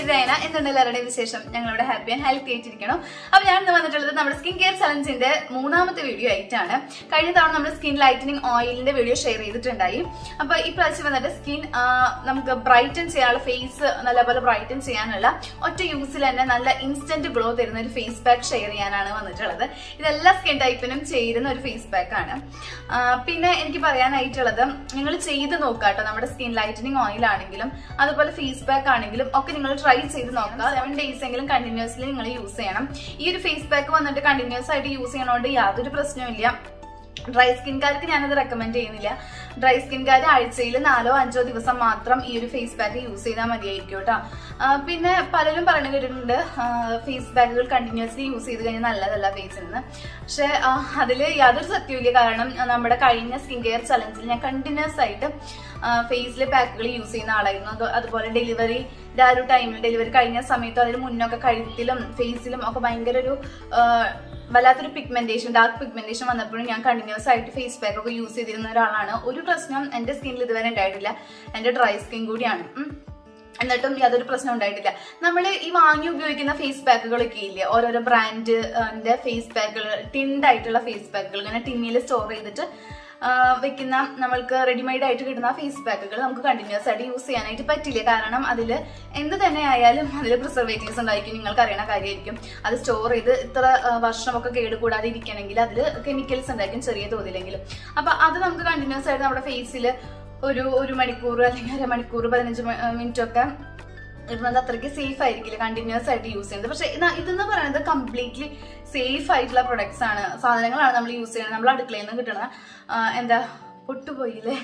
പേര് രേന എന്തുണ്ട് എല്ലാവരുടെയും വിശേഷം ഞങ്ങളിവിടെ ഹാപ്പി ആൻഡ് ഹെൽത്തി ആയിട്ടിരിക്കണം അപ്പൊ ഞാൻ ഇന്ന് വന്നിട്ടുള്ളത് നമ്മുടെ സ്കിൻ കെയർ ചലഞ്ചിന്റെ മൂന്നാമത്തെ വീഡിയോ ആയിട്ടാണ് കഴിഞ്ഞ തവണ നമ്മൾ സ്കിൻ ലൈറ്റനിങ് ഓയിലിന്റെ വീഡിയോ ഷെയർ ചെയ്തിട്ടുണ്ടായി അപ്പൊ ഈ പ്രാവശ്യം വന്നിട്ട് സ്കിൻ നമുക്ക് ബ്രൈറ്റൻ ചെയ്യാനുള്ള ഫേസ് നല്ലപോലെ ബ്രൈറ്റൻ ചെയ്യാനുള്ള ഒറ്റ യൂസിൽ തന്നെ നല്ല ഇൻസ്റ്റന്റ് ഗ്ലോ തരുന്ന ഒരു ഫേസ് പാക്ക് ഷെയർ ചെയ്യാനാണ് വന്നിട്ടുള്ളത് ഇതെല്ലാ സ്കിൻ ടൈപ്പിനും ചേരുന്ന ഒരു ഫേസ് പാക്ക് ആണ് ആ, പിന്നെ എനിക്ക് പറയാനായിട്ടുള്ളത് നിങ്ങൾ ചെയ്ത് നോക്കാട്ടോ നമ്മുടെ സ്കിൻ ലൈറ്റനിങ് ഓയിൽ ആണെങ്കിലും അതുപോലെ ഫേസ് പാക്ക് ആണെങ്കിലും ഒക്കെ നിങ്ങൾ ട്രൈ ചെയ്ത് നോക്കുക സെവൻ ഡേയ്സ് എങ്കിലും കണ്ടിന്യൂസ്ലി നിങ്ങൾ യൂസ് ചെയ്യണം ഈ ഒരു ഫേസ് പാക്ക് വന്നിട്ട് കണ്ടിന്യൂസ് ആയിട്ട് യൂസ് ചെയ്യണോണ്ട് യാതൊരു പ്രശ്നവുമില്ല ഡ്രൈ സ്കിൻകാർക്ക് ഞാനത് റെക്കമെൻഡ് ചെയ്യുന്നില്ല ഡ്രൈ സ്കിൻകാർ ആഴ്ചയിൽ നാലോ അഞ്ചോ ദിവസം മാത്രം ഈ ഒരു ഫേസ് പാക്ക് യൂസ് ചെയ്താൽ മതിയായിരിക്കും കേട്ടോ ആ, പിന്നെ പലരും പറഞ്ഞു കേട്ടിട്ടുണ്ട് ഫേസ് പാക്കുകൾ കണ്ടിന്യൂസ്ലി യൂസ് ചെയ്ത് കഴിഞ്ഞാൽ നല്ലതല്ല ഫേസിന് പക്ഷെ അതിൽ യാതൊരു സത്യമില്ല കാരണം ആ, നമ്മുടെ കഴിഞ്ഞ സ്കിൻ കെയർ ചലഞ്ചിൽ ഞാൻ കണ്ടിന്യൂസ് ആയിട്ട് ഫേസിലെ പാക്കുകൾ യൂസ് ചെയ്യുന്ന ആളായിരുന്നു അത് അതുപോലെ ഡെലിവറി ആ ഒരു ടൈമിൽ ഡെലിവറി കഴിഞ്ഞ സമയത്തും അതിന് മുന്നൊക്കെ കഴുത്തിലും ഫേസിലും ഒക്കെ ഭയങ്കര ഒരു ആ, വല്ലാത്തൊരു പിഗ്മെന്റേഷൻ ഡാർക്ക് പിഗ്മെന്റേഷൻ വന്നപ്പോഴും ഞാൻ കണ്ടിന്യൂസ് ആയിട്ട് ഫേസ് പാക്ക് ഒക്കെ യൂസ് ചെയ്തിരുന്ന ഒരാളാണ് ഒരു പ്രശ്നം എന്റെ സ്കിന്നിൽ ഇതുവരെ ഉണ്ടായിട്ടില്ല എന്റെ ഡ്രൈ സ്കിൻ കൂടിയാണ് ഉം. എന്നിട്ടും യാതൊരു പ്രശ്നം ഉണ്ടായിട്ടില്ല നമ്മൾ ഈ വാങ്ങി ഉപയോഗിക്കുന്ന ഫേസ് പാക്കുകളൊക്കെ ഇല്ലേ ഓരോരോ ബ്രാൻഡിന്റെ ഫേസ് പാക്കുകൾ ടിൻഡ് ആയിട്ടുള്ള ഫേസ് പാക്കുകൾ ഇങ്ങനെ ടിന്നിൽ സ്റ്റോർ ചെയ്തിട്ട് ആ, വെക്കുന്ന നമ്മൾക്ക് റെഡിമെയ്ഡ് ആയിട്ട് കിട്ടുന്ന ഫേസ് പാക്കുകൾ നമുക്ക് കണ്ടിന്യൂസ് ആയിട്ട് യൂസ് ചെയ്യാനായിട്ട് പറ്റില്ല കാരണം അതിൽ എന്ത് തന്നെ ആയാലും അതിൽ പ്രിസർവേറ്റീവ്സ് ഉണ്ടായിരിക്കും നിങ്ങൾക്ക് അറിയണ കാര്യമായിരിക്കും അത് സ്റ്റോർ ചെയ്ത് ഇത്ര ആ, വർഷമൊക്കെ കേടുകൂടാതെ ഇരിക്കണമെങ്കിൽ അതിൽ കെമിക്കൽസ് ഉണ്ടായിരിക്കും ചെറിയ തോതിലെങ്കിലും അപ്പൊ അത് നമുക്ക് കണ്ടിന്യൂസ് ആയിട്ട് നമ്മുടെ ഫേസിൽ ഒരു ഒരു മണിക്കൂർ അല്ലെങ്കിൽ അരമണിക്കൂർ പതിനഞ്ച് മിനിറ്റ് ഒക്കെ ഇടുന്നത് അത്രയ്ക്ക് സേഫ് ആയിരിക്കില്ല കണ്ടിന്യൂസ് ആയിട്ട് യൂസ് ചെയ്യുന്നത് പക്ഷെ ഇത് ഇതെന്ന് പറയുന്നത് കംപ്ലീറ്റ്ലി സേഫ് ആയിട്ടുള്ള പ്രൊഡക്ട്സ് ആണ് സാധനങ്ങളാണ് നമ്മൾ യൂസ് ചെയ്യുന്നത് നമ്മൾ അടുക്കളയിൽ നിന്ന് കിട്ടണ ആ, എന്താ പൊട്ടുപോയില്ലേ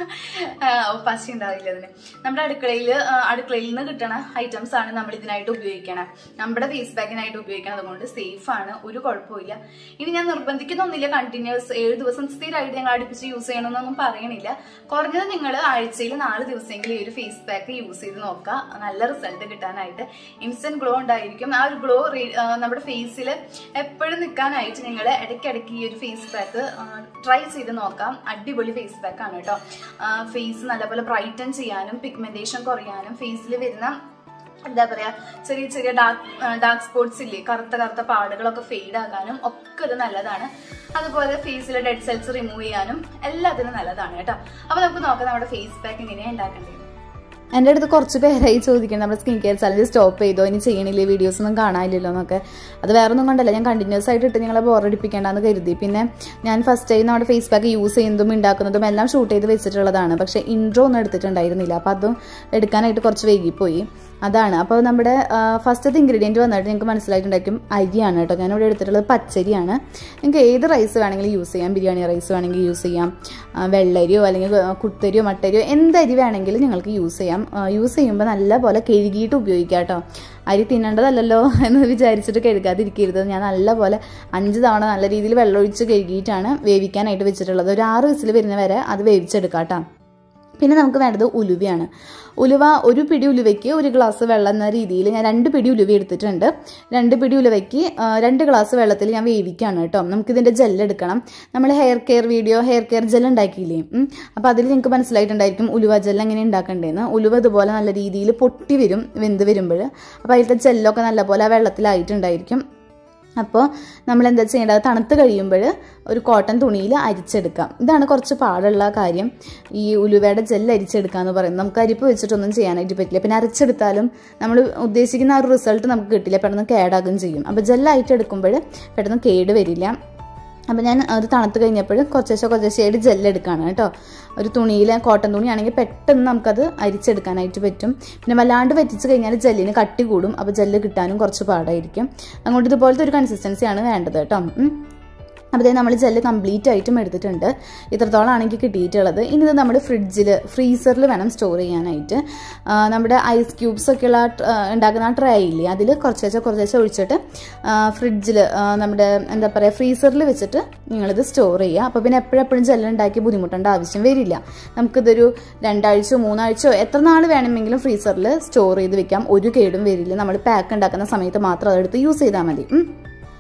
പശ ഉണ്ടാവില്ല അതിന് നമ്മുടെ അടുക്കളയിൽ അടുക്കളയിൽ നിന്ന് കിട്ടണ ഐറ്റംസ് ആണ് നമ്മൾ ഇതിനായിട്ട് ഉപയോഗിക്കണം നമ്മുടെ ഫേസ് പാക്കിനായിട്ട് ഉപയോഗിക്കണം അതുകൊണ്ട് സേഫ് ആണ് ഒരു കുഴപ്പമില്ല ഇനി ഞാൻ നിർബന്ധിക്കുന്നൊന്നുമില്ല കണ്ടിന്യൂസ് ഏഴ് ദിവസം സ്ഥിരമായിട്ട് ഞങ്ങൾ അടുപ്പിച്ച് യൂസ് ചെയ്യണമെന്നൊന്നും പറയണില്ല കുറഞ്ഞത് നിങ്ങൾ ആഴ്ചയിൽ നാല് ദിവസമെങ്കിലും ഈ ഒരു ഫേസ് പാക്ക് യൂസ് ചെയ്ത് നോക്കുക നല്ല റിസൾട്ട് കിട്ടാനായിട്ട് ഇൻസ്റ്റന്റ് ഗ്ലോ ഉണ്ടായിരിക്കും ആ ഒരു ഗ്ലോ നമ്മുടെ ഫേസിൽ എപ്പോഴും നിൽക്കാനായിട്ട് നിങ്ങൾ ഇടയ്ക്കിടയ്ക്ക് ഈ ഒരു ഫേസ് പാക്ക് ട്രൈ ചെയ്ത് നോക്കാം അടിപൊളി ഫേസ് പാക്ക് ആണ് കേട്ടോ ഫേസ് നല്ലപോലെ ബ്രൈറ്റൻ ചെയ്യാനും പിഗ്മെന്റേഷൻ കുറയാനും ഫേസിൽ വരുന്ന എന്താ പറയാ ചെറിയ ചെറിയ ഡാർക്ക് ഡാർക്ക് സ്പോട്ട്സ് ഇല്ലേ കറുത്ത കറുത്ത പാടുകളൊക്കെ ഫെയ്ഡ് ആകാനും ഒക്കെ ഇത് നല്ലതാണ് അതുപോലെ ഫേസിലെ ഡെഡ് സെൽസ് റിമൂവ് ചെയ്യാനും എല്ലാത്തിനും നല്ലതാണ് കേട്ടോ അപ്പൊ നമുക്ക് നോക്കാം നമ്മുടെ ഫേസ് പാക്ക് എങ്ങനെയാണ് ഉണ്ടാക്കേണ്ടത് എൻ്റെ അടുത്ത് കുറച്ച് പേരായി ചോദിക്കണം നമ്മുടെ സ്കിൻ കെയർ ചലഞ്ച് സ്റ്റോപ്പ് ചെയ്തോ ഇനി ചെയ്യണില്ലേ വീഡിയോസ് ഒന്നും കാണാനില്ലല്ലോ എന്നൊക്കെ അത് വേറെ ഒന്നും കൊണ്ടല്ല ഞാൻ കണ്ടിന്യൂസ് ആയിട്ട് ഇട്ട് നിങ്ങളെ ബോറടിപ്പിക്കേണ്ടെന്ന് കരുതി പിന്നെ ഞാൻ ഫസ്റ്റ് ടൈം നമ്മുടെ ഫേസ് പാക്ക് യൂസ് ചെയ്യുന്നതും ഉണ്ടാക്കുന്നതും എല്ലാം ഷൂട്ട് ചെയ്ത് വെച്ചിട്ടുള്ളതാണ് പക്ഷേ ഇൻട്രോ ഒന്നും എടുത്തിട്ടുണ്ടായിരുന്നില്ല അപ്പോൾ അതും എടുക്കാനായിട്ട് കുറച്ച് വൈകിപ്പോയി അതാണ് അപ്പോൾ നമ്മുടെ ഫസ്റ്റത്തെ ഇൻഗ്രീഡിയൻറ്റ് വന്നിട്ട് നിങ്ങൾക്ക് മനസ്സിലായിട്ടുണ്ടായിരിക്കും അരിയാണ് കേട്ടോ ഞാനിവിടെ എടുത്തിട്ടുള്ളത് പച്ചരിയാണ് നിങ്ങൾക്ക് ഏത് റൈസ് വേണമെങ്കിലും യൂസ് ചെയ്യാം ബിരിയാണി റൈസ് വേണമെങ്കിൽ യൂസ് ചെയ്യാം ആ, വെള്ളരിയോ അല്ലെങ്കിൽ ആ, കുത്തരിയോ മട്ടരിയോ എന്ത് അരി വേണമെങ്കിലും നിങ്ങൾക്ക് യൂസ് ചെയ്യാം യൂസ് ചെയ്യുമ്പോൾ നല്ലപോലെ കഴുകിയിട്ട് ഉപയോഗിക്കാം കേട്ടോ അരി തിന്നേണ്ടതല്ലല്ലോ എന്ന് വിചാരിച്ചിട്ട് കഴുകാതിരിക്കരുത് ഞാൻ നല്ലപോലെ അഞ്ച് തവണ നല്ല രീതിയിൽ വെള്ളമൊഴിച്ച് കഴുകിയിട്ടാണ് വേവിക്കാനായിട്ട് വെച്ചിട്ടുള്ളത് ഒരു ആറ് വിസിൽ വരുന്ന വരെ അത് വേവിച്ചെടുക്കാം കേട്ടോ പിന്നെ നമുക്ക് വേണ്ടത് ഉലുവയാണ് ഉലുവ ഒരു പിടി ഉലുവയ്ക്ക് ഒരു ഗ്ലാസ് വെള്ളം എന്ന രീതിയിൽ ഞാൻ രണ്ട് പിടി ഉലുവ എടുത്തിട്ടുണ്ട് രണ്ട് പിടി ഉലുവയ്ക്ക് ആ, രണ്ട് ഗ്ലാസ് വെള്ളത്തിൽ ഞാൻ വേവിക്കുകയാണ് കേട്ടോ നമുക്കിതിൻ്റെ ജെല്ലെടുക്കണം നമ്മൾ hair care video hair care gel ഉണ്ടാക്കിയില്ലേ ഉം. അപ്പോൾ അതിൽ നിങ്ങൾക്ക് മനസ്സിലായിട്ടുണ്ടായിരിക്കും ഉലുവ ജെൽ എങ്ങനെ ഉണ്ടാക്കേണ്ടതെന്ന് ഉലുവ ഇതുപോലെ നല്ല രീതിയിൽ പൊട്ടി വരും വെന്ത് വരുമ്പോൾ അപ്പോൾ അതിലത്തെ ജെല്ലൊക്കെ നല്ലപോലെ ആ വെള്ളത്തിലായിട്ടുണ്ടായിരിക്കും അപ്പോൾ നമ്മൾ എന്താ ചെയ്യേണ്ടത് തണുത്ത് കഴിയുമ്പോൾ ഒരു കോട്ടൺ തുണിയിൽ അരിച്ചെടുക്കാം ഇതാണ് കുറച്ച് പാടുള്ള കാര്യം ഈ ഉലുവയുടെ ജെല്ല് അരിച്ചെടുക്കുക എന്ന് പറയുന്നത് നമുക്ക് അരിപ്പ് വെച്ചിട്ടൊന്നും ചെയ്യാനായിട്ട് പറ്റില്ല പിന്നെ അരച്ചെടുത്താലും നമ്മൾ ഉദ്ദേശിക്കുന്ന ആ ഒരു റിസൾട്ട് നമുക്ക് കിട്ടില്ല പെട്ടെന്ന് കേടാകുകയും ചെയ്യും അപ്പോൾ ജെല്ലായിട്ട് എടുക്കുമ്പോൾ പെട്ടെന്ന് കേട് വരില്ല അപ്പോൾ ഞാൻ അത് തണുത്ത് കഴിഞ്ഞപ്പോൾ കുറച്ചേശ്ശെ കുറച്ചേശ്ശെയായിട്ട് ജെല്ലെടുക്കുകയാണ് കേട്ടോ ഒരു തുണിയിൽ കോട്ടൺ തുണിയാണെങ്കിൽ പെട്ടെന്ന് നമുക്കത് അരിച്ചെടുക്കാനായിട്ട് പറ്റും പിന്നെ വല്ലാണ്ട് വറ്റിച്ച് കഴിഞ്ഞാൽ ജെല്ലിന് കട്ടി കൂടും അപ്പോൾ ജെല്ല് കിട്ടാനും കുറച്ച് പാടായിരിക്കും അങ്ങോട്ട് ഇതുപോലത്തെ ഒരു കൺസിസ്റ്റൻസിയാണ് വേണ്ടത് കേട്ടോ ഉം. അപ്പോൾ ദേ നമ്മൾ ജെല്ല് കംപ്ലീറ്റ് ആയിട്ടും എടുത്തിട്ടുണ്ട് ഇത്രത്തോളമാണ് എനിക്ക് കിട്ടിയിട്ടുള്ളത് ഇനി ഇത് നമ്മുടെ ഫ്രിഡ്ജിൽ ഫ്രീസറിൽ വേണം സ്റ്റോർ ചെയ്യാനായിട്ട് ആ, നമ്മുടെ ഐസ് ക്യൂബ്സ് ഒക്കെയുള്ള ആ, ഉണ്ടാക്കുന്ന ആ ട്രേ ഇല്ലേ അതിൽ കുറച്ചേച്ച കുറച്ചേച്ച ഒഴിച്ചിട്ട് ഫ്രിഡ്ജിൽ നമ്മുടെ എന്താ പറയുക ഫ്രീസറിൽ വെച്ചിട്ട് നിങ്ങളിത് സ്റ്റോർ ചെയ്യുക അപ്പോൾ പിന്നെ എപ്പോഴെപ്പോഴും ജെല്ല് ഉണ്ടാക്കി ബുദ്ധിമുട്ടേണ്ട ആവശ്യം വരില്ല നമുക്കിതൊരു രണ്ടാഴ്ചയോ മൂന്നാഴ്ചയോ എത്ര നാൾ വേണമെങ്കിലും ഫ്രീസറിൽ സ്റ്റോർ ചെയ്ത് വെക്കാം ഒരു കേടും വരില്ല നമ്മൾ പാക്ക് ഉണ്ടാക്കുന്ന സമയത്ത് മാത്രം അതെടുത്ത് യൂസ് ചെയ്താൽ മതി ഉം.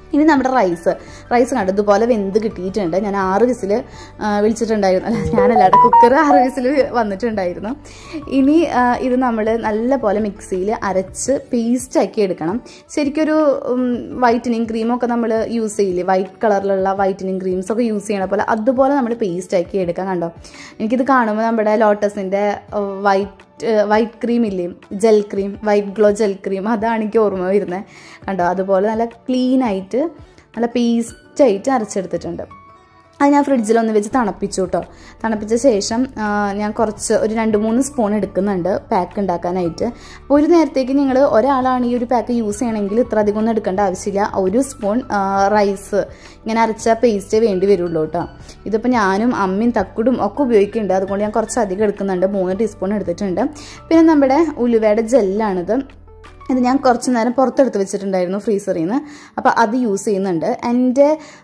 ഇനി നമ്മുടെ റൈസ് റൈസ് കണ്ടു ഇതുപോലെ വെന്ത് കിട്ടിയിട്ടുണ്ട് ഞാൻ ആറ് വിസിൽ വിളിച്ചിട്ടുണ്ടായിരുന്നു അല്ല ഞാനല്ല കുക്കർ ആറ് വിസിൽ വന്നിട്ടുണ്ടായിരുന്നു ഇനി ആ, ഇത് നമ്മൾ നല്ല പോലെ മിക്സിയിൽ അരച്ച് പേസ്റ്റാക്കി എടുക്കണം ശരിക്കൊരു വൈറ്റനിങ് ക്രീമൊക്കെ നമ്മൾ യൂസ് ചെയ്യില്ലേ വൈറ്റ് കളറിലുള്ള വൈറ്റനിങ് ക്രീംസ് ഒക്കെ യൂസ് ചെയ്യണ പോലെ അതുപോലെ നമ്മൾ പേസ്റ്റാക്കി എടുക്കാൻ കണ്ടോ എനിക്കിത് കാണുമ്പോൾ നമ്മുടെ ലോട്ടസിൻ്റെ വൈറ്റ് വൈറ്റ് ക്രീം ഇല്ലേ gel cream white glow gel cream അതാണ് എനിക്ക് ഓർമ്മ വരുന്നത് കണ്ടോ അതുപോലെ നല്ല ക്ലീൻ ആയിട്ട് നല്ല പേസ്റ്റായിട്ട് അരച്ചെടുത്തിട്ടുണ്ട് അത് ഞാൻ ഫ്രിഡ്ജിലൊന്ന് വെച്ച് തണുപ്പിച്ചു കേട്ടോ തണുപ്പിച്ച ശേഷം ആ, ഞാൻ കുറച്ച് ഒരു രണ്ട് മൂന്ന് സ്പൂൺ എടുക്കുന്നുണ്ട് പാക്ക് ഉണ്ടാക്കാനായിട്ട് അപ്പോൾ ഒരു നേരത്തേക്ക് നിങ്ങൾ ഒരാളാണ് ഈ ഒരു പാക്ക് യൂസ് ചെയ്യണമെങ്കിൽ ഇത്ര അധികം ഒന്നും എടുക്കേണ്ട ആവശ്യമില്ല ഒരു സ്പൂൺ റൈസ് ഇങ്ങനെ അരച്ച പേസ്റ്റ് വേണ്ടി വരുള്ളൂ കേട്ടോ ഇതിപ്പോൾ ഞാനും അമ്മയും തക്കുടും ഒക്കെ ഉപയോഗിക്കുന്നുണ്ട് അതുകൊണ്ട് ഞാൻ കുറച്ച് അധികം എടുക്കുന്നുണ്ട് മൂന്ന് ടീസ്പൂൺ എടുത്തിട്ടുണ്ട് പിന്നെ നമ്മുടെ ഉലുവയുടെ ജെല്ലാണിത് ഇത് ഞാൻ കുറച്ച് നേരം പുറത്തെടുത്ത് വെച്ചിട്ടുണ്ടായിരുന്നു ഫ്രീസറിൽ നിന്ന് അപ്പോൾ അത് യൂസ് ചെയ്യുന്നുണ്ട് എൻ്റെ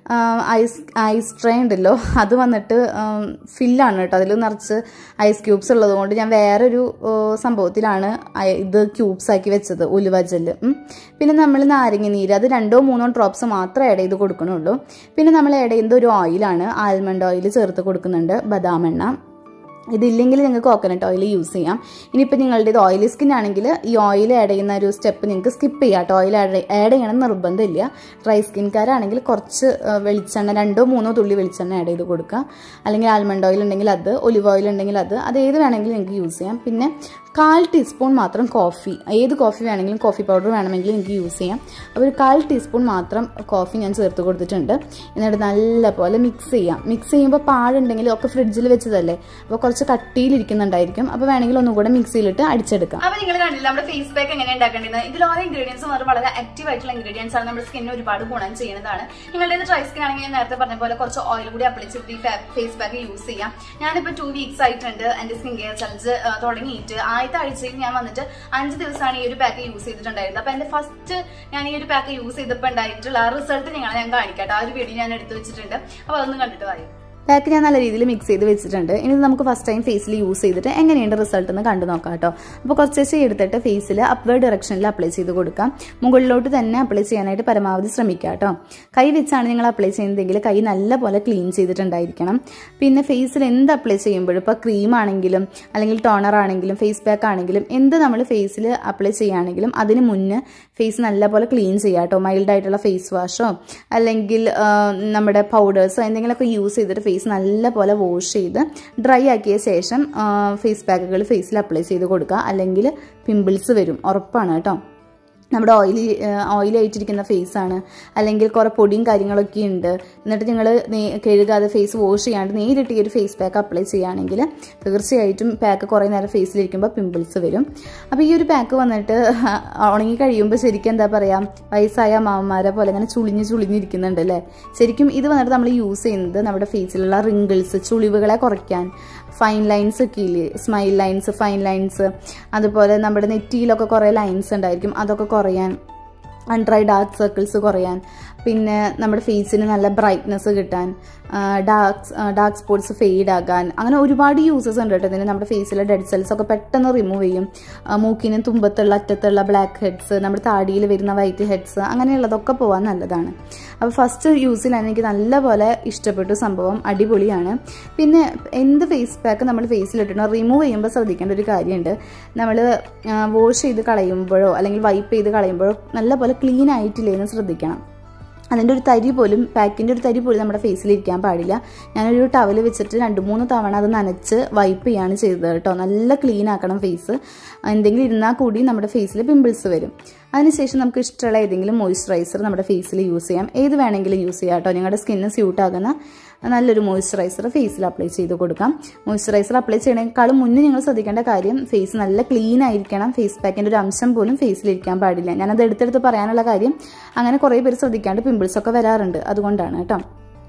ഐസ് ഐസ് ട്രേ ഉണ്ടല്ലോ അത് വന്നിട്ട് ഫില്ലാണ് കേട്ടോ അതിൽ നിറച്ച് ഐസ് ക്യൂബ്സ് ഉള്ളത് കൊണ്ട് ഞാൻ വേറൊരു ആ, സംഭവത്തിലാണ് ഐ- ഇത് ക്യൂബ്സ് ആക്കി വെച്ചത് ഉലുവ ജെല്ല് ഉം. പിന്നെ നമ്മൾ നാരങ്ങ നീര് അത് രണ്ടോ മൂന്നോ ഡ്രോപ്സ് മാത്രമേ ആഡ് ചെയ്ത് കൊടുക്കണുള്ളൂ പിന്നെ നമ്മൾ ആഡ് ചെയ്യുന്നത് ഒരു ഓയിലാണ് ആൽമണ്ട് ഓയിൽ ചേർത്ത് കൊടുക്കുന്നുണ്ട് ബദാം എണ്ണ ഇതില്ലെങ്കിൽ നിങ്ങൾക്ക് കോക്കനട്ട് ഓയിൽ യൂസ് ചെയ്യാം ഇനിയിപ്പോൾ നിങ്ങളുടെ ഇത് ഓയിലി സ്കിൻ ആണെങ്കിൽ ഈ ഓയിൽ ആഡ് ചെയ്യുന്ന ഒരു സ്റ്റെപ്പ് നിങ്ങൾക്ക് സ്കിപ്പ് ചെയ്യാം കേട്ടോ ഓയിൽ ആഡ് ആഡ് ചെയ്യണം എന്ന് നിർബന്ധമില്ല ഡ്രൈ സ്കിൻകാരാണെങ്കിൽ കുറച്ച് ആ, വെളിച്ചെണ്ണ രണ്ടോ മൂന്നോ തുള്ളി വെളിച്ചെണ്ണ ആഡ് ചെയ്ത് കൊടുക്കുക അല്ലെങ്കിൽ ആൽമണ്ട് ഓയിൽ ഉണ്ടെങ്കിൽ അത് ഒലിവ് ഓയിൽ ഉണ്ടെങ്കിൽ അത് അത് ഏത് വേണമെങ്കിലും നിങ്ങൾക്ക് യൂസ് ചെയ്യാം പിന്നെ കാൽ ടീസ്പൂൺ മാത്രം കോഫി ഏത് കോഫി വേണമെങ്കിലും കോഫി പൗഡർ വേണമെങ്കിലും എനിക്ക് യൂസ് ചെയ്യാം അപ്പോൾ ഒരു കാൽ ടീസ്പൂൺ മാത്രം കോഫി ഞാൻ ചേർത്ത് കൊടുത്തിട്ടുണ്ട് എന്നിട്ട് നല്ല പോലെ മിക്സ് ചെയ്യാം മിക്സ് ചെയ്യുമ്പോൾ പാടുണ്ടെങ്കിൽ ഒക്കെ ഫ്രിഡ്ജിൽ വെച്ചതല്ലേ അപ്പോൾ കുറച്ച് കട്ടിയിലിരിക്കുന്നുണ്ടായിരിക്കും അപ്പോൾ വേണമെങ്കിൽ ഒന്നുകൂടെ മിക്സിയിലിട്ട് അടിച്ചെടുക്കാം അപ്പൊ നിങ്ങൾ കണ്ടില്ല നമ്മുടെ ഫേസ് പാക്ക് എങ്ങനെ ഉണ്ടാക്കേണ്ടത് ഇതിൽ ഓരോ ഇൻഗ്രീഡിയൻസ് വളരെ വളരെ ആക്റ്റീവ് ആയിട്ടുള്ള ഇൻഗ്രീഡിയൻസ് ആണ് നമ്മുടെ സ്കിന്നിന് ഒരുപാട് ഗുണം ചെയ്യുന്നതാണ് നിങ്ങളുടെ ഡ്രൈ സ്കിൻ ആണെങ്കിൽ ഞാൻ നേരത്തെ പറഞ്ഞ പോലെ കുറച്ച് ഓയിൽ കൂടി അപ്ലൈ ചെയ്തിട്ട് ഈ ഫേസ് പാക്ക് യൂസ് ചെയ്യാം ഞാനിപ്പോ ടു വീക്സ് ആയിട്ടുണ്ട് എന്റെ സ്കിൻ കെയർ ചലഞ്ച് തുടങ്ങിയിട്ട് ആദ്യത്തെ ആഴ്ചയിൽ ഞാൻ വന്നിട്ട് അഞ്ച് ദിവസമാണ് ഈ ഒരു പാക്ക് യൂസ് ചെയ്തിട്ടുണ്ടായിരുന്നത് അപ്പൊ എന്റെ ഫസ്റ്റ് ഞാൻ ഈ ഒരു പാക്ക് യൂസ് ചെയ്തപ്പോൾ ഉണ്ടായിട്ടുള്ള ആ റിസൾട്ട് നിങ്ങളെ ഞാൻ കാണിക്കട്ടെ ആ ഒരു വീഡിയോ ഞാൻ എടുത്തു വെച്ചിട്ടുണ്ട് അപ്പൊ അതൊന്ന് കണ്ടിട്ട് പറയും പാക്ക് ഞാൻ നല്ല രീതിയിൽ മിക്സ് ചെയ്ത് വെച്ചിട്ടുണ്ട് ഇനി ഇത് നമുക്ക് ഫസ്റ്റ് ടൈം ഫേസിൽ യൂസ് ചെയ്തിട്ട് എങ്ങനെയുണ്ട് റിസൾട്ട് എന്ന് കണ്ടു നോക്കാം കേട്ടോ അപ്പോൾ കുറച്ച് എടുത്തിട്ട് ഫേസിൽ അപ്വേർഡ് ഡയറക്ഷനിൽ അപ്ലൈ ചെയ്ത് കൊടുക്കാം മുകളിലോട്ട് തന്നെ അപ്ലൈ ചെയ്യാനായിട്ട് പരമാവധി ശ്രമിക്കുക കേട്ടോ കൈ വെച്ചാണ് നിങ്ങൾ അപ്ലൈ ചെയ്യുന്നതെങ്കിൽ കൈ നല്ല പോലെ ക്ലീൻ ചെയ്തിട്ടുണ്ടായിരിക്കണം പിന്നെ ഫേസിൽ എന്ത് അപ്ലൈ ചെയ്യുമ്പോഴും ഇപ്പോൾ ക്രീം ആണെങ്കിലും അല്ലെങ്കിൽ ടോണർ ആണെങ്കിലും ഫേസ് പാക്ക് ആണെങ്കിലും എന്ത് നമ്മൾ ഫേസിൽ അപ്ലൈ ചെയ്യുകയാണെങ്കിലും അതിന് മുന്നേ ഫേസ് നല്ലപോലെ ക്ലീൻ ചെയ്യുക കേട്ടോ മൈൽഡ് ആയിട്ടുള്ള ഫേസ് വാഷോ അല്ലെങ്കിൽ ആ, നമ്മുടെ പൗഡേഴ്സോ എന്തെങ്കിലുമൊക്കെ യൂസ് ചെയ്തിട്ട് ഫേസ് നല്ലപോലെ വാഷ് ചെയ്ത് ഡ്രൈ ആക്കിയ ശേഷം ഫേസ് പാക്കുകൾ ഫേസിൽ അപ്ലൈ ചെയ്ത് കൊടുക്കുക അല്ലെങ്കിൽ പിമ്പിൾസ് വരും ഉറപ്പാണ് കേട്ടോ നമ്മുടെ ഓയിലി ഓയിലി ആയിട്ടിരിക്കുന്ന ഫേസ് ആണ് അല്ലെങ്കിൽ കുറേ പൊടിയും കാര്യങ്ങളൊക്കെ ഉണ്ട് എന്നിട്ട് നിങ്ങൾ കഴുകാതെ ഫേസ് വാഷ് ചെയ്യാണ്ട് നേരിട്ട് ഈ ഒരു ഫേസ് പാക്ക് അപ്ലൈ ചെയ്യുകയാണെങ്കിൽ തീർച്ചയായിട്ടും പാക്ക് കുറേ നേരം ഫേസിലിരിക്കുമ്പോൾ പിമ്പിൾസ് വരും അപ്പോൾ ഈ ഒരു പാക്ക് വന്നിട്ട് ഉണങ്ങി കഴിയുമ്പോൾ ശരിക്കും എന്താ പറയുക വയസ്സായ മാമന്മാരെ പോലെ ഇങ്ങനെ ചുളിഞ്ഞ് ചുളിഞ്ഞിരിക്കുന്നുണ്ട് അല്ലേ ശരിക്കും ഇത് വന്നിട്ട് നമ്മൾ യൂസ് ചെയ്യുന്നത് നമ്മുടെ ഫേസിലുള്ള റിങ്കിൾസ് ചുളിവുകളെ കുറയ്ക്കാൻ ഫൈൻ ലൈൻസ് ഒക്കെ ഇല്ലേ സ്മൈൽ ലൈൻസ് ഫൈൻ ലൈൻസ് അതുപോലെ നമ്മുടെ നെറ്റിയിലൊക്കെ കുറേ ലൈൻസ് ഉണ്ടായിരിക്കും അതൊക്കെ കുറയാൻ അൺഡ്രൈ ഡാർക്ക് സർക്കിൾസ് കുറയാൻ പിന്നെ നമ്മുടെ ഫേസിന് നല്ല ബ്രൈറ്റ്നസ് കിട്ടാൻ ഡാർക്ക് ഡാർക്ക് സ്പോട്ട്സ് ഫെയ്ഡ് ആകാൻ അങ്ങനെ ഒരുപാട് യൂസസ് ഉണ്ട് കേട്ടോ ഇതിന് നമ്മുടെ ഫേസിലെ ഡെഡ് സെൽസ് ഒക്കെ പെട്ടെന്ന് റിമൂവ് ചെയ്യും ആ, മൂക്കിന് തുമ്പത്തുള്ള അറ്റത്തുള്ള ബ്ലാക്ക് ഹെഡ്സ് നമ്മുടെ താടിയിൽ വരുന്ന വൈറ്റ് ഹെഡ്സ് അങ്ങനെയുള്ളതൊക്കെ പോകാൻ നല്ലതാണ് അപ്പോൾ ഫസ്റ്റ് യൂസിലാണ് എനിക്ക് നല്ലപോലെ ഇഷ്ടപ്പെട്ടു സംഭവം അടിപൊളിയാണ് പിന്നെ എന്ത് ഫേസ് പാക്ക് നമ്മൾ ഫേസിലിട്ടിട്ടോ റിമൂവ് ചെയ്യുമ്പോൾ ശ്രദ്ധിക്കേണ്ട ഒരു കാര്യമുണ്ട് നമ്മൾ വാഷ് ചെയ്ത് കളയുമ്പോഴോ അല്ലെങ്കിൽ വൈപ്പ് ചെയ്ത് കളയുമ്പോഴോ നല്ലപോലെ ക്ലീൻ ആയിട്ടില്ലേ എന്ന് ശ്രദ്ധിക്കണം അതിൻ്റെ ഒരു തരി പോലും പാക്കിൻ്റെ ഒരു തരി പോലും നമ്മുടെ ഫേസിൽ ഇരിക്കാൻ പാടില്ല ഞാനൊരു ടവൽ വെച്ചിട്ട് രണ്ട് മൂന്ന് തവണ അത് നനച്ച് വൈപ്പ് ചെയ്യാണ് ചെയ്തത് കേട്ടോ നല്ല ക്ലീൻ ആക്കണം ഫേസ് എന്തെങ്കിലും ഇരുന്നാൽ കൂടി നമ്മുടെ ഫേസിൽ പിമ്പിൾസ് വരും അതിനുശേഷം നമുക്ക് ഇഷ്ടമുള്ള ഏതെങ്കിലും മോയ്സ്ചറൈസർ നമ്മുടെ ഫേസിൽ യൂസ് ചെയ്യാം ഏത് വേണമെങ്കിലും യൂസ് ചെയ്യാം കേട്ടോ നിങ്ങളുടെ സ്കിന്നിന് സ്യൂട്ട് ആകുന്ന നല്ലൊരു മോയ്സ്ചറൈസർ ഫേസിൽ അപ്ലൈ ചെയ്ത് കൊടുക്കാം മോയ്സ്ചറൈസർ അപ്ലൈ ചെയ്യണേക്കാളും മുന്നേ നിങ്ങൾ ശ്രദ്ധിക്കേണ്ട കാര്യം ഫേസ് നല്ല ക്ലീൻ ആയിരിക്കണം ഫേസ് പാക്കിൻ്റെ ഒരു അംശം പോലും ഫേസിലിരിക്കാൻ പാടില്ല ഞാനത് എടുത്തെടുത്ത് പറയാനുള്ള കാര്യം അങ്ങനെ കുറേ പേര് ശ്രദ്ധിക്കാണ്ട് പിമ്പിൾസ് ഒക്കെ വരാറുണ്ട് അതുകൊണ്ടാണ് കേട്ടോ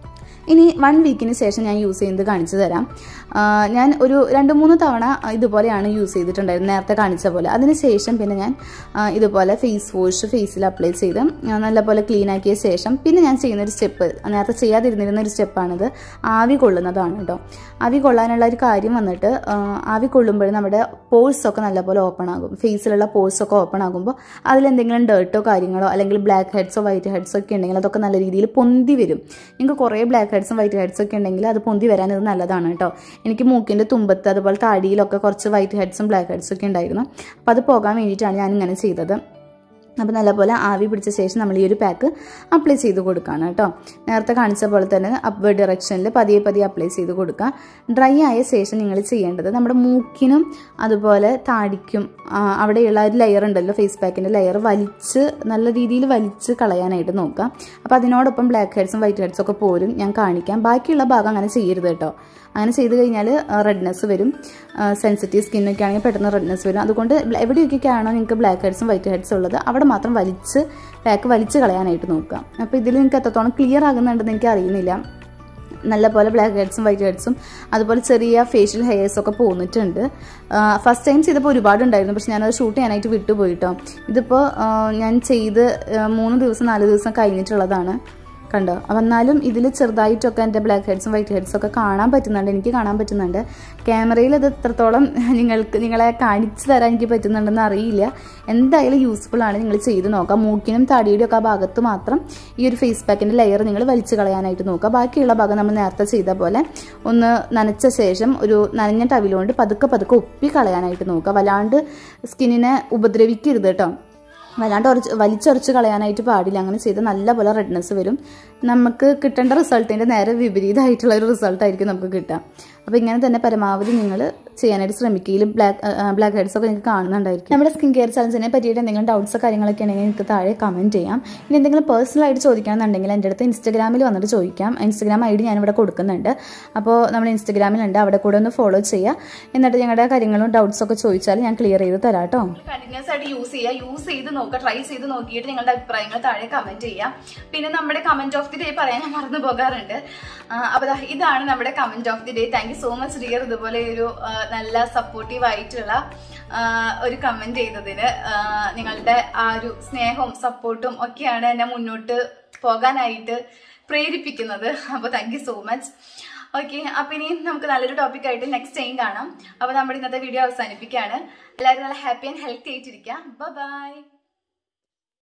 ഇനി വൺ വീക്കിന് ശേഷം ഞാൻ യൂസ് ചെയ്യുന്നത് കാണിച്ചു തരാം ആ, ഞാൻ ഒരു രണ്ട് മൂന്ന് തവണ ഇതുപോലെയാണ് യൂസ് ചെയ്തിട്ടുണ്ടായിരുന്നത് നേരത്തെ കാണിച്ച പോലെ അതിനുശേഷം പിന്നെ ഞാൻ ആ, ഇതുപോലെ ഫേസ് വാഷ് ഫേസിൽ അപ്ലൈ ചെയ്ത് ആ, നല്ലപോലെ ക്ലീൻ ആക്കിയ ശേഷം പിന്നെ ഞാൻ ചെയ്യുന്ന ഒരു സ്റ്റെപ്പ് നേരത്തെ ചെയ്യാതിരുന്നിരുന്ന ഒരു സ്റ്റെപ്പാണിത് ആവി കൊള്ളുന്നതാണ് കേട്ടോ ആവി കൊള്ളാനുള്ള ഒരു കാര്യം വന്നിട്ട് ആ, ആവി കൊള്ളുമ്പോൾ നമ്മുടെ പോഴ്സ് ഒക്കെ നല്ലപോലെ ഓപ്പൺ ആകും ഫേസിലുള്ള പോഴ്സ് ഒക്കെ ഓപ്പൺ ആകുമ്പോൾ അതിലെന്തെങ്കിലും ഡേർട്ടോ കാര്യങ്ങളോ അല്ലെങ്കിൽ ബ്ലാക്ക് ഹെഡ്സോ വൈറ്റ് ഹെഡ്സോ ഒക്കെ ഉണ്ടെങ്കിൽ അതൊക്കെ നല്ല രീതിയിൽ പൊന്തി വരും നിങ്ങൾക്ക് കുറേ ബ്ലാക്ക് ഹെഡ്സും വൈറ്റ് ഹെഡ്സും ഒക്കെ ഉണ്ടെങ്കിൽ അത് പൊന്തി വരാൻ ഇത് നല്ലതാണ് കേട്ടോ എനിക്ക് മൂക്കിൻ്റെ തുമ്പത്ത് അതുപോലെ താടിയിലൊക്കെ കുറച്ച് വൈറ്റ് ഹെഡ്സും ബ്ലാക്ക് ഹെഡ്സും ഒക്കെ ഉണ്ടായിരുന്നു അപ്പോൾ അത് പോകാൻ വേണ്ടിയിട്ടാണ് ഞാൻ ഇങ്ങനെ ചെയ്തത് അപ്പോൾ നല്ലപോലെ ആവി പിടിച്ച ശേഷം നമ്മൾ ഈ ഒരു പാക്ക് അപ്ലൈ ചെയ്ത് കൊടുക്കുകയാണ് കേട്ടോ നേരത്തെ കാണിച്ച പോലെ തന്നെ അപ്വേർഡ് ഡയറക്ഷനിൽ പതിയെ പതിയെ അപ്ലൈ ചെയ്ത് കൊടുക്കുക ഡ്രൈ ആയ ശേഷം നിങ്ങൾ ചെയ്യേണ്ടത് നമ്മുടെ മൂക്കിനും അതുപോലെ താടിക്കും ആ, അവിടെയുള്ള ഒരു ലെയർ ഉണ്ടല്ലോ ഫേസ് പാക്കിൻ്റെ ലെയർ വലിച്ച് നല്ല രീതിയിൽ വലിച്ച് കളയാനായിട്ട് നോക്കുക അപ്പോൾ അതിനോടൊപ്പം ബ്ലാക്ക് ഹെഡ്സും വൈറ്റ് ഹെഡ്സും ഒക്കെ പോരും ഞാൻ കാണിക്കാം ബാക്കിയുള്ള ഭാഗം അങ്ങനെ ചെയ്യരുത് കേട്ടോ അങ്ങനെ ചെയ്ത് കഴിഞ്ഞാൽ റെഡ്നെസ് വരും സെൻസിറ്റീവ് സ്കിന്നൊക്കെ ആണെങ്കിൽ പെട്ടെന്ന് റെഡ്നെസ് വരും അതുകൊണ്ട് ബ്ല- എവിടെയൊക്കെ ആണോ നിങ്ങൾക്ക് ബ്ലാക്ക് ഹെഡ്സും വൈറ്റ് ഹെഡ്സും ഉള്ളത് അവിടെ മാത്രം വലിച്ച് പാക്ക് വലിച്ച് കളയാനായിട്ട് നോക്കുക അപ്പോൾ ഇതിൽ നിങ്ങൾക്ക് എത്രത്തോളം ക്ലിയർ ആകുന്നുണ്ടെന്ന് എനിക്ക് അറിയുന്നില്ല നല്ലപോലെ ബ്ലാക്ക് ഹെഡ്സും വൈറ്റ് ഹെഡ്സും അതുപോലെ ചെറിയ ഫേഷ്യൽ ഹെയർസ് ഒക്കെ പോന്നിട്ടുണ്ട് ഫസ്റ്റ് ടൈം ചെയ്തപ്പോൾ ഒരുപാട് ഉണ്ടായിരുന്നു പക്ഷെ ഞാനത് ഷൂട്ട് ചെയ്യാനായിട്ട് വിട്ടുപോയിട്ടോ ഇതിപ്പോൾ ഞാൻ ചെയ്ത് ആ, മൂന്ന് ദിവസം നാല് ദിവസം കഴിഞ്ഞിട്ടുള്ളതാണ് കണ്ടോ അപ്പം എന്നാലും ഇതിൽ ചെറുതായിട്ടൊക്കെ എൻ്റെ ബ്ലാക്ക് ഹെഡ്സും വൈറ്റ് ഹെഡ്സും ഒക്കെ കാണാൻ പറ്റുന്നുണ്ട് എനിക്ക് കാണാൻ പറ്റുന്നുണ്ട് ക്യാമറയിൽ ഇത് എത്രത്തോളം നിങ്ങൾക്ക് നിങ്ങളെ കാണിച്ചു തരാൻ എനിക്ക് പറ്റുന്നുണ്ടെന്ന് അറിയില്ല എന്തായാലും യൂസ്ഫുൾ ആണ് നിങ്ങൾ ചെയ്ത് നോക്കാം മൂക്കിനും തടിയുടെ ഒക്കെ ആ ഭാഗത്ത് മാത്രം ഈ ഒരു ഫേസ് പാക്കിൻ്റെ ലെയർ നിങ്ങൾ വലിച്ചു കളയാനായിട്ട് നോക്കുക ബാക്കിയുള്ള ഭാഗം നമ്മൾ നേരത്തെ ചെയ്ത പോലെ ഒന്ന് നനച്ച ശേഷം ഒരു നനഞ്ഞ ടവിലുകൊണ്ട് പതുക്കെ പതുക്കെ ഒപ്പി കളയാനായിട്ട് നോക്കുക വല്ലാണ്ട് സ്കിന്നിനെ ഉപദ്രവിക്കരുത് കേട്ടോ വല്ലാണ്ട് ഉറച്ച് വലിച്ചൊറച്ച് കളയാനായിട്ട് പാടില്ല അങ്ങനെ ചെയ്ത് നല്ലപോലെ റെഡ്നെസ് വരും നമുക്ക് കിട്ടേണ്ട റിസൾട്ടിൻ്റെ നേരെ വിപരീതമായിട്ടുള്ള ഒരു റിസൾട്ടായിരിക്കും നമുക്ക് കിട്ടുക അപ്പോൾ ഇങ്ങനെ തന്നെ പരമാവധി നിങ്ങൾ ചെയ്യാനായിട്ട് ശ്രമിക്കുകയിൽ ബ്ലാക്ക് ബ്ലാക്ക് ഹെഡ്സ് ഒക്കെ നിങ്ങൾക്ക് കാണുന്നുണ്ടായിരിക്കും നമ്മുടെ സ്കിൻ കെയർ ചലഞ്ചിനെ പറ്റിയിട്ട് എന്തെങ്കിലും ഡൗട്ട്സ് കാര്യങ്ങളൊക്കെ ഉണ്ടെങ്കിൽ നിങ്ങൾക്ക് താഴെ കമൻറ്റ് ചെയ്യാം ഇനി എന്തെങ്കിലും പേഴ്സണലായിട്ട് ചോദിക്കണമെന്നുണ്ടെങ്കിൽ എൻ്റെ അടുത്ത് ഇൻസ്റ്റാഗ്രാമിൽ വന്നിട്ട് ചോദിക്കാം ഇൻസ്റ്റാഗ്രാം ഐ ഡി ഞാനിവിടെ കൊടുക്കുന്നുണ്ട് അപ്പോൾ നമ്മൾ ഇൻസ്റ്റാഗ്രാമിലുണ്ട് അവിടെ കൂടെ ഒന്ന് ഫോളോ ചെയ്യുക എന്നിട്ട് ഞങ്ങളുടെ കാര്യങ്ങളും ഡൗട്ട്സ് ഒക്കെ ചോദിച്ചാൽ ഞാൻ ക്ലിയർ ചെയ്ത് തരാം കേട്ടോ കണ്ടിന്യൂസ് ആയിട്ട് യൂസ് ചെയ്യുക യൂസ് ചെയ്ത് നോക്കുക ട്രൈ ചെയ്ത് നോക്കിയിട്ട് നിങ്ങളുടെ അഭിപ്രായങ്ങൾ താഴെ കമന്റ് ചെയ്യുക പിന്നെ നമ്മുടെ കമന്റ് ഓഫ് ദി ഡേ പറയാൻ ഞാൻ മറന്നു പോകാറുണ്ട് ആ, അപ്പൊ ദാ ഇതാണ് നമ്മുടെ comment of the day thank you so much dear ഇതുപോലെ ഒരു ആ, നല്ല സപ്പോർട്ടീവ് ആയിട്ടുള്ള ആ, ഒരു കമന്റ് ചെയ്തതിന് ആ, നിങ്ങളുടെ ആ ഒരു സ്നേഹവും സപ്പോർട്ടും ഒക്കെയാണ് എന്നെ മുന്നോട്ട് പോകാനായിട്ട് പ്രേരിപ്പിക്കുന്നത് അപ്പോൾ thank you so much okay അപ്പൊ ഇനി നമുക്ക് നല്ലൊരു ടോപ്പിക് ആയിട്ട് നെക്സ്റ്റ് ടൈം കാണാം അപ്പൊ നമ്മുടെ ഇന്നത്തെ വീഡിയോ അവസാനിപ്പിക്കുകയാണ് എല്ലാവരും നല്ല ഹാപ്പി ആൻഡ് ഹെൽത്തി ആയിട്ടിരിക്കുക ബൈ